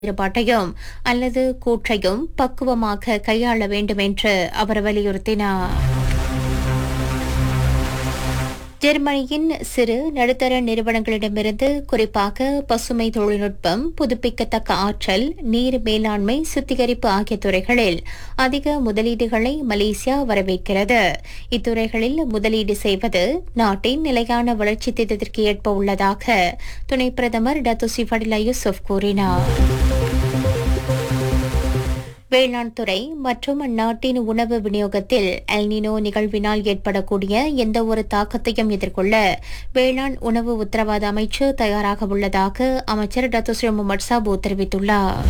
ஈடுபாட்டையும் அல்லது கூற்றையும் பக்குவமாக கையாள வேண்டும் என்று அவர் வலியுறுத்தினார் ஜெர்மனியின் சிறு நடுத்தர நிறுவனங்களிடமிருந்து குறிப்பாக பசுமை தொழில்நுட்பம் புதுப்பிக்கத்தக்க ஆற்றல் நீர் மேலாண்மை சுத்திகரிப்பு ஆகிய துறைகளில் அதிக முதலீடுகளை மலேசியா வரவேற்கிறது இத்துறைகளில் முதலீடு செய்வது நாட்டின் நிலையான வளர்ச்சி திட்டத்திற்கு ஏற்ப உள்ளதாக துணை பிரதமர் டத்து சிஃபடிலா யூசுப் கூறினார் வேளாண் துறை மற்றும் நாட்டின் உணவு விநியோகத்தில் எல்னினோ நிகழ்வினால் ஏற்படக்கூடிய எந்த ஒரு தாக்கத்தையும் எதிர்கொள்ள வேளாண் உணவு உத்தரவாத அமைச்சு தயாராக உள்ளதாக அமைச்சர் டத்து ஸ்ரீ முகமது சாபு தெரிவித்துள்ளார்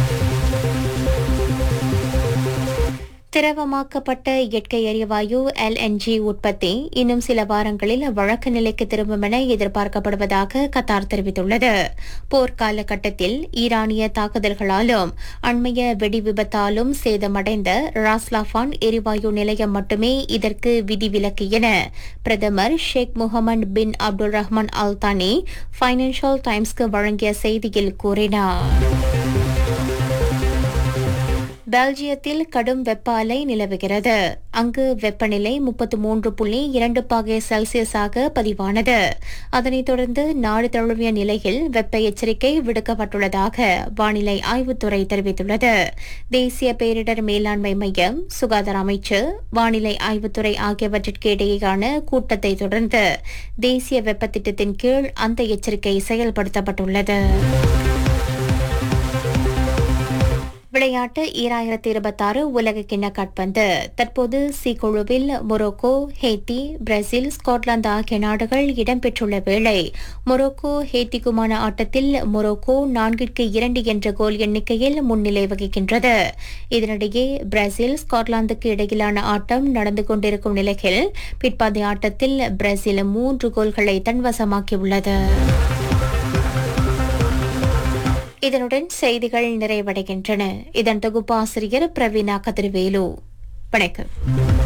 திரவமாக்கப்பட்ட இயற்கை எரிவாயு எல்என்ஜி உற்பத்தி இன்னும் சில வாரங்களில் வழக்கு நிலைக்கு திரும்பும் என எதிர்பார்க்கப்படுவதாக கத்தார் தெரிவித்துள்ளது போர்க்கால கட்டத்தில் ஈரானிய தாக்குதல்களாலும் அண்மைய வெடி விபத்தாலும் சேதமடைந்த ராஸ்லாஃபான் எரிவாயு நிலையம் மட்டுமே இதற்கு விதிவிலக்கு என பிரதமர் Sheikh Mohammed bin Abdul Rahman Al Thani Financial டைம்ஸ்க்கு வழங்கிய செய்தியில் கூறினார் பெல்ஜியத்தில் கடும் வெப்ப அலை நிலவுகிறது அங்கு வெப்பநிலை முப்பத்து மூன்று புள்ளி இரண்டு பாகை செல்சியஸாக பதிவானது அதனைத் தொடர்ந்து நாடு தழுவிய நிலையில் வெப்ப எச்சரிக்கை விடுக்கப்பட்டுள்ளதாக வானிலை ஆய்வுத்துறை தெரிவித்துள்ளது தேசிய பேரிடர் மேலாண்மை மையம் சுகாதார அமைச்சு வானிலை ஆய்வுத்துறை ஆகியவற்றிற்கு இடையேயான கூட்டத்தை தொடர்ந்து தேசிய வெப்ப திட்டத்தின் கீழ் அந்த எச்சரிக்கை செயல்படுத்தப்பட்டுள்ளது விளையாட்டு ஈராயிரத்தி இருபத்தாறு உலக கிண்ண காட்பந்து தற்போது சி குழுவில் மொரோக்கோ ஹேத்தி பிரேசில் ஸ்காட்லாந்து ஆகிய நாடுகள் இடம்பெற்றுள்ள வேளை மொரோக்கோ ஹேத்திக்குமான ஆட்டத்தில் மொரோக்கோ நான்கிற்கு இரண்டு என்ற கோல் எண்ணிக்கையில் முன்னிலை வகிக்கின்றது இதனிடையே பிரேசில் ஸ்காட்லாந்துக்கு இடையிலான ஆட்டம் நடந்து கொண்டிருக்கும் நிலையில் பிற்பாதைய ஆட்டத்தில் பிரேசில் மூன்று கோல்களை தன்வசமாக்கியுள்ளது இதனுடன் செய்திகள் நிறைவடைகின்றன இதன் தொகுப்பாசிரியர் பிரவீனா கதிர்வேலு வணக்கம்